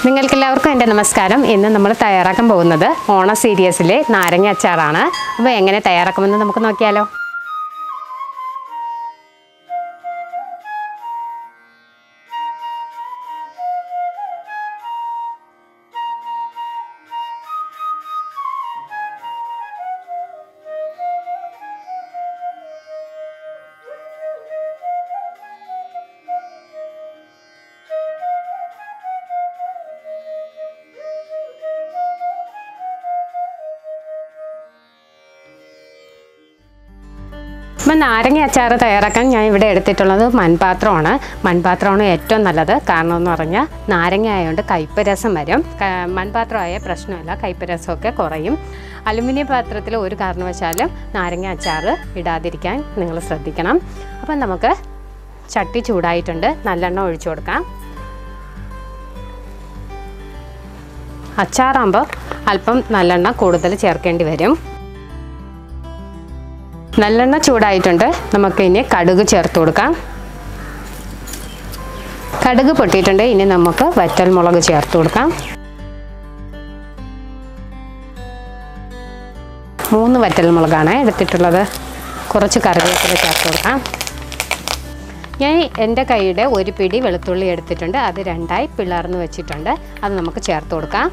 നിങ്ങൾക്കെല്ലാവർക്കും എൻ്റെ നമസ്കാരം ഇന്ന് നമ്മൾ തയ്യാറാക്കാൻ പോകുന്നത് ഓണ സീരീസിലെ നാരങ്ങ അച്ചാറാണ് അപ്പോൾ എങ്ങനെ തയ്യാറാക്കുമെന്ന് നമുക്ക് നോക്കിയാലോ അപ്പം നാരങ്ങ അച്ചാർ തയ്യാറാക്കാൻ ഞാൻ ഇവിടെ എടുത്തിട്ടുള്ളത് മൺപാത്രമാണ് മൺപാത്രമാണ് ഏറ്റവും നല്ലത് കാരണം എന്ന് പറഞ്ഞാൽ നാരങ്ങ ആയതുകൊണ്ട് കയ്പ്പ് രസം വരും ക- മൺപാത്രമായ പ്രശ്നമില്ല കയ്പ്പ് രസമൊക്കെ കുറയും അലുമിനിയം പാത്രത്തിൽ ഒരു കാരണവശാലും നാരങ്ങ അച്ചാർ ഇടാതിരിക്കാൻ നിങ്ങൾ ശ്രദ്ധിക്കണം അപ്പം നമുക്ക് ചട്ടി ചൂടായിട്ടുണ്ട് നല്ലെണ്ണ ഒഴിച്ചു കൊടുക്കാം അച്ചാറാകുമ്പോൾ അല്പം നല്ലെണ്ണ കൂടുതൽ ചേർക്കേണ്ടി വരും നല്ലെണ്ണ ചൂടായിട്ടുണ്ട് നമുക്ക് ഇനി കടുക് ചേർത്ത് കൊടുക്കാം കടുക് പൊട്ടിയിട്ടുണ്ട് ഇനി നമുക്ക് വറ്റൽ മുളക് ചേർത്ത് കൊടുക്കാം മൂന്ന് വറ്റൽ മുളകാണ് എടുത്തിട്ടുള്ളത് കുറച്ച് കറിവേപ്പില ചേർത്ത് കൊടുക്കാം ഞാൻ എൻ്റെ കൈയുടെ ഒരു പിടി വെളുത്തുള്ളി എടുത്തിട്ടുണ്ട് അത് രണ്ടായി പിളർന്ന് വെച്ചിട്ടുണ്ട് അത് നമുക്ക് ചേർത്ത് കൊടുക്കാം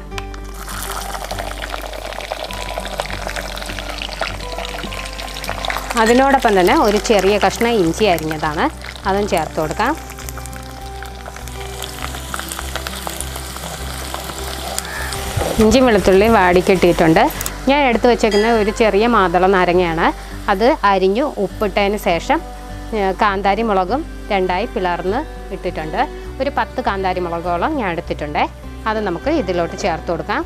അതിനോടൊപ്പം തന്നെ ഒരു ചെറിയ കഷ്ണം ഇഞ്ചി അരിഞ്ഞതാണ് അതും ചേർത്ത് കൊടുക്കാം ഇഞ്ചി വെളുത്തുള്ളി വാടിക്കെട്ടിയിട്ടുണ്ട് ഞാൻ എടുത്തു വെച്ചേക്കുന്ന ഒരു ചെറിയ മാതള നാരങ്ങയാണ് അത് അരിഞ്ഞു ഉപ്പിട്ടതിന് ശേഷം ഏ, കാന്താരി മുളകും രണ്ടായി പിളർന്ന് ഇട്ടിട്ടുണ്ട് ഒരു പത്ത് കാന്താരി മുളകോളം ഞാൻ എടുത്തിട്ടുണ്ട് അത് നമുക്ക് ഇതിലോട്ട് ചേർത്ത് കൊടുക്കാം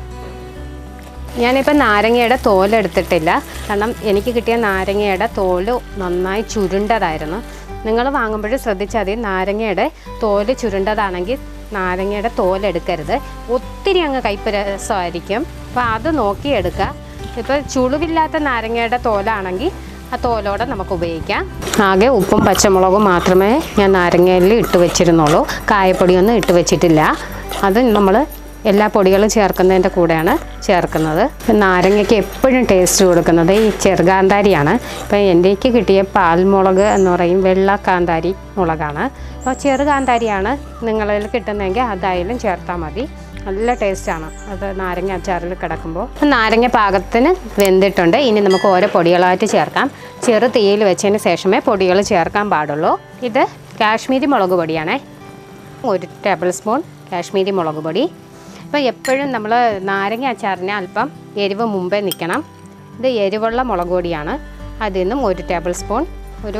ഞാനിപ്പോൾ നാരങ്ങയുടെ തോല് എടുത്തിട്ടില്ല കാരണം എനിക്ക് കിട്ടിയ നാരങ്ങയുടെ തോല് നന്നായി ചുരുണ്ടതായിരുന്നു നിങ്ങൾ വാങ്ങുമ്പോൾ ശ്രദ്ധിച്ചാൽ മതി നാരങ്ങയുടെ തോല് ചുരുണ്ടതാണെങ്കിൽ നാരങ്ങയുടെ തോല് എടുക്കരുത് ഒത്തിരി അങ്ങ് കയ്പ്പ് രസമായിരിക്കും അപ്പോൾ അത് നോക്കി എടുക്കുക ഇപ്പോൾ ചുളിവില്ലാത്ത നാരങ്ങയുടെ തോലാണെങ്കിൽ ആ തോലോടെ നമുക്ക് ഉപയോഗിക്കാം ആകെ ഉപ്പും പച്ചമുളകും മാത്രമേ ഞാൻ നാരങ്ങയിൽ ഇട്ട് വെച്ചിരുന്നുള്ളൂ കായപ്പൊടിയൊന്നും ഇട്ട് വെച്ചിട്ടില്ല അത് നമ്മൾ എല്ലാ പൊടികളും ചേർക്കുന്നതിൻ്റെ കൂടെയാണ് ചേർക്കുന്നത് നാരങ്ങയ്ക്ക് എപ്പോഴും ടേസ്റ്റ് കൊടുക്കുന്നത് ഈ ചെറുകാന്താരിയാണ് ഇപ്പം എൻ്റെക്ക് കിട്ടിയ പാൽമുളക് എന്ന് പറയും വെള്ള കാന്താരി മുളകാണ് അപ്പോൾ ചെറുകാന്താരിയാണ് നിങ്ങളിൽ കിട്ടുന്നതെങ്കിൽ അതായാലും ചേർത്താൽ മതി നല്ല ടേസ്റ്റാണ് അത് നാരങ്ങ അച്ചാറിൽ കിടക്കുമ്പോൾ നാരങ്ങ പാകത്തിന് വെന്തിട്ടുണ്ട് ഇനി നമുക്ക് ഓരോ പൊടികളായിട്ട് ചേർക്കാം ചെറു തീയിൽ വെച്ചതിന് ശേഷമേ പൊടികൾ ചേർക്കാൻ പാടുള്ളൂ ഇത് കാശ്മീരി മുളക് പൊടിയാണേ ഒരു ടേബിൾ സ്പൂൺ കാശ്മീരി മുളക് പൊടി ഇപ്പോൾ എപ്പോഴും നമ്മൾ നാരങ്ങ അച്ചാറിന് അല്പം എരിവ് മുമ്പേ നിൽക്കണം ഇത് എരിവുള്ള മുളക് പൊടിയാണ് അതിൽ നിന്നും ഒരു ടേബിൾ സ്പൂൺ ഒരു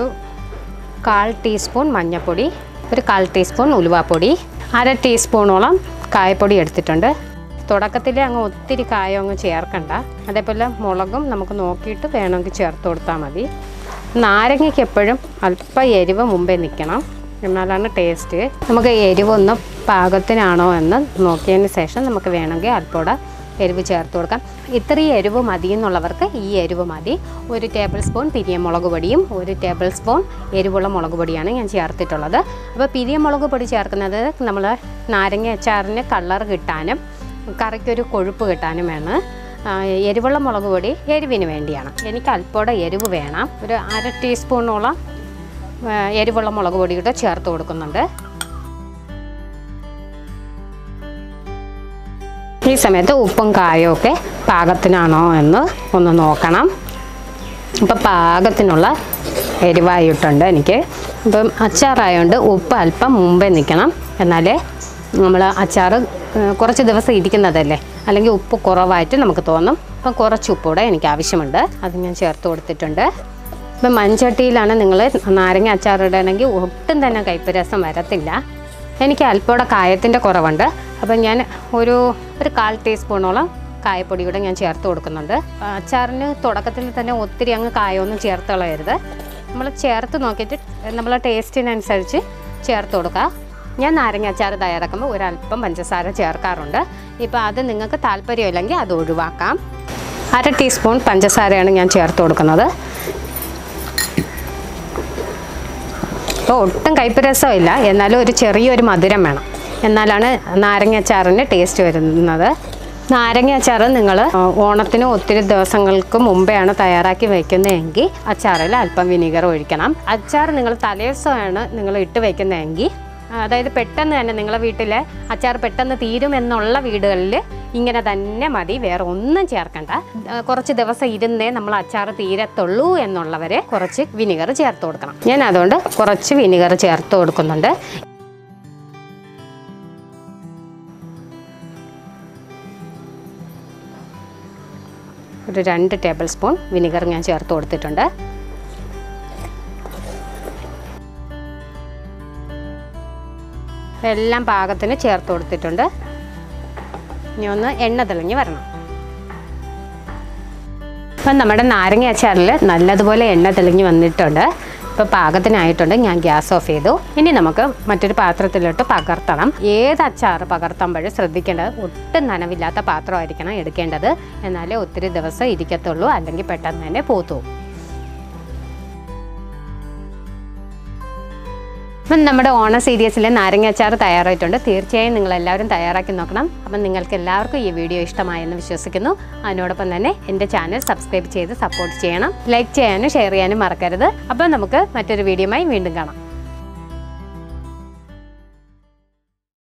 കാൽ ടീസ്പൂൺ മഞ്ഞൾപ്പൊടി ഒരു കാൽ ടീസ്പൂൺ ഉലുവാപ്പൊടി അര ടീസ്പൂണോളം കായപ്പൊടി എടുത്തിട്ടുണ്ട് തുടക്കത്തിൽ അങ്ങ് ഒത്തിരി കായം അങ്ങ് ചേർക്കണ്ട അതേപോലെ മുളകും നമുക്ക് നോക്കിയിട്ട് വേണമെങ്കിൽ ചേർത്ത് കൊടുത്താൽ മതി നാരങ്ങയ്ക്ക് എപ്പോഴും അല്പം എരിവ് മുമ്പേ നിൽക്കണം എന്നാലാണ് ടേസ്റ്റ് നമുക്ക് എരിവൊന്ന് പാകത്തിനാണോ എന്ന് നോക്കിയതിന് ശേഷം നമുക്ക് വേണമെങ്കിൽ അല്പോടെ എരിവ് ചേർത്ത് കൊടുക്കാം ഇത്രയും എരിവ് മതി എന്നുള്ളവർക്ക് ഈ എരിവ് മതി ഒരു ടേബിൾ സ്പൂൺ പിരിയമുളക് പൊടിയും ഒരു ടേബിൾ സ്പൂൺ എരിവുള്ള മുളക് പൊടിയാണ് ഞാൻ ചേർത്തിട്ടുള്ളത് അപ്പോൾ പിരിയമുളക് പൊടി ചേർക്കുന്നത് നമ്മൾ നാരങ്ങ അച്ചാറിന് കളർ കിട്ടാനും കറിക്കൊരു കൊഴുപ്പ് കിട്ടാനുമാണ് ആ, എരിവുള്ള മുളക് പൊടി എരിവിന് വേണ്ടിയാണ് എനിക്ക് അല്പോടെ എരിവ് വേണം ഒരു അര ടീസ്പൂണോളം ആ, എരിവുള്ള മുളക് പൊടി കൂടെ ചേർത്ത് കൊടുക്കുന്നുണ്ട് ഈ സമയത്ത് ഉപ്പും കായവും ഒക്കെ പാകത്തിനാണോ എന്ന് ഒന്ന് നോക്കണം ഇപ്പം പാകത്തിനുള്ള എരിവായിട്ടുണ്ട് എനിക്ക് ഇപ്പം അച്ചാറായതുകൊണ്ട് ഉപ്പ് അല്പം മുമ്പേ നിൽക്കണം എന്നാലേ നമ്മൾ അച്ചാർ കുറച്ച് ദിവസം ഇരിക്കുന്നതല്ലേ അല്ലെങ്കിൽ ഉപ്പ് കുറവായിട്ട് നമുക്ക് തോന്നും അപ്പം കുറച്ച് ഉപ്പൂടെ എനിക്ക് ആവശ്യമുണ്ട് അത് ഞാൻ ചേർത്ത് കൊടുത്തിട്ടുണ്ട് ഇപ്പം മൺചട്ടിയിലാണ് നിങ്ങൾ നാരങ്ങ അച്ചാർ ഇടണമെങ്കിൽ ഒട്ടും തന്നെ കയ്പ്പ് രസം വരത്തില്ല എനിക്ക് അല്പോടെ കായത്തിൻ്റെ കുറവുണ്ട് അപ്പം ഞാൻ ഒരു ഒരു കാൽ ടീസ്പൂണോളം കായപ്പൊടി കൂടെ ഞാൻ ചേർത്ത് കൊടുക്കുന്നുണ്ട് അച്ചാറിന് തുടക്കത്തിൽ തന്നെ ഒത്തിരി അങ്ങ് കായമൊന്നും ചേർത്ത് കളയരുത് നമ്മൾ ചേർത്ത് നോക്കിയിട്ട് നമ്മളെ ടേസ്റ്റിനനുസരിച്ച് ചേർത്ത് കൊടുക്കുക ഞാൻ നാരങ്ങ അച്ചാർ തയ്യാറാക്കുമ്പോൾ ഒരല്പം പഞ്ചസാര ചേർക്കാറുണ്ട് ഇപ്പോൾ അത് നിങ്ങൾക്ക് താല്പര്യമില്ലെങ്കിൽ അത് ഒഴിവാക്കാം അര ടീസ്പൂൺ പഞ്ചസാരയാണ് ഞാൻ ചേർത്ത് കൊടുക്കുന്നത് ഇപ്പോൾ ഒട്ടും കയ്പ്പ് രസമില്ല എന്നാലും ഒരു ചെറിയൊരു മധുരം വേണം എന്നാലാണ് നാരങ്ങ അച്ചാറിന് ടേസ്റ്റ് വരുന്നത് നാരങ്ങ അച്ചാർ നിങ്ങൾ ഓണത്തിന് ഒത്തിരി ദിവസങ്ങൾക്ക് മുമ്പെയാണ് തയ്യാറാക്കി വെക്കുന്നതെങ്കിൽ അച്ചാറിൽ അല്പം വിനീഗർ ഒഴിക്കണം അച്ചാർ നിങ്ങൾ തലേദിവസമാണ് നിങ്ങൾ ഇട്ട് വെക്കുന്നതെങ്കിൽ അതായത് പെട്ടെന്ന് തന്നെ നിങ്ങളെ വീട്ടിലെ അച്ചാർ പെട്ടെന്ന് തീരുമെന്നുള്ള വീടുകളിൽ ഇങ്ങനെ തന്നെ മതി വേറെ ഒന്നും ചേർക്കണ്ട ആ, കുറച്ച് ദിവസം ഇരുന്നേ നമ്മൾ അച്ചാർ തീരത്തുള്ളൂ എന്നുള്ളവരെ കുറച്ച് വിനിഗർ ചേർത്ത് കൊടുക്കണം ഞാൻ അതുകൊണ്ട് കുറച്ച് വിനിഗർ ചേർത്ത് കൊടുക്കുന്നുണ്ട് ഒരു രണ്ട് ടേബിൾ സ്പൂൺ വിനിഗർ ഞാൻ ചേർത്ത് കൊടുത്തിട്ടുണ്ട് എല്ലാം പാകത്തിന് ചേർത്ത് കൊടുത്തിട്ടുണ്ട് ഇനി ഒന്ന് എണ്ണ തെളിഞ്ഞ് വരണം ഇപ്പം നമ്മുടെ നാരങ്ങ അച്ചാറിൽ നല്ലതുപോലെ എണ്ണ തെളിഞ്ഞ് വന്നിട്ടുണ്ട് ഇപ്പോൾ പാകത്തിനായിട്ടുണ്ട് ഞാൻ ഗ്യാസ് ഓഫ് ചെയ്തു ഇനി നമുക്ക് മറ്റൊരു പാത്രത്തിലോട്ട് പകർത്തണം ഏത് അച്ചാർ പകർത്തുമ്പോഴും ശ്രദ്ധിക്കേണ്ടത് ഒട്ടും നനവില്ലാത്ത പാത്രമായിരിക്കണം എടുക്കേണ്ടത് എന്നാലേ ഒത്തിരി ദിവസം ഇരിക്കത്തുള്ളൂ അല്ലെങ്കിൽ പെട്ടെന്ന് തന്നെ പോത്തു പോകും. അപ്പം നമ്മുടെ ഓണ സീരീസിലെ നാരങ്ങ അച്ചാർ തയ്യാറായിട്ടുണ്ട് തീർച്ചയായും നിങ്ങൾ എല്ലാവരും തയ്യാറാക്കി നോക്കണം അപ്പം നിങ്ങൾക്ക് എല്ലാവർക്കും ഈ വീഡിയോ ഇഷ്ടമായെന്ന് വിശ്വസിക്കുന്നു അതിനോടൊപ്പം തന്നെ എൻ്റെ ചാനൽ സബ്സ്ക്രൈബ് ചെയ്ത് സപ്പോർട്ട് ചെയ്യണം ലൈക്ക് ചെയ്യാനും ഷെയർ ചെയ്യാനും മറക്കരുത് അപ്പം നമുക്ക് മറ്റൊരു വീഡിയോയുമായി വീണ്ടും കാണാം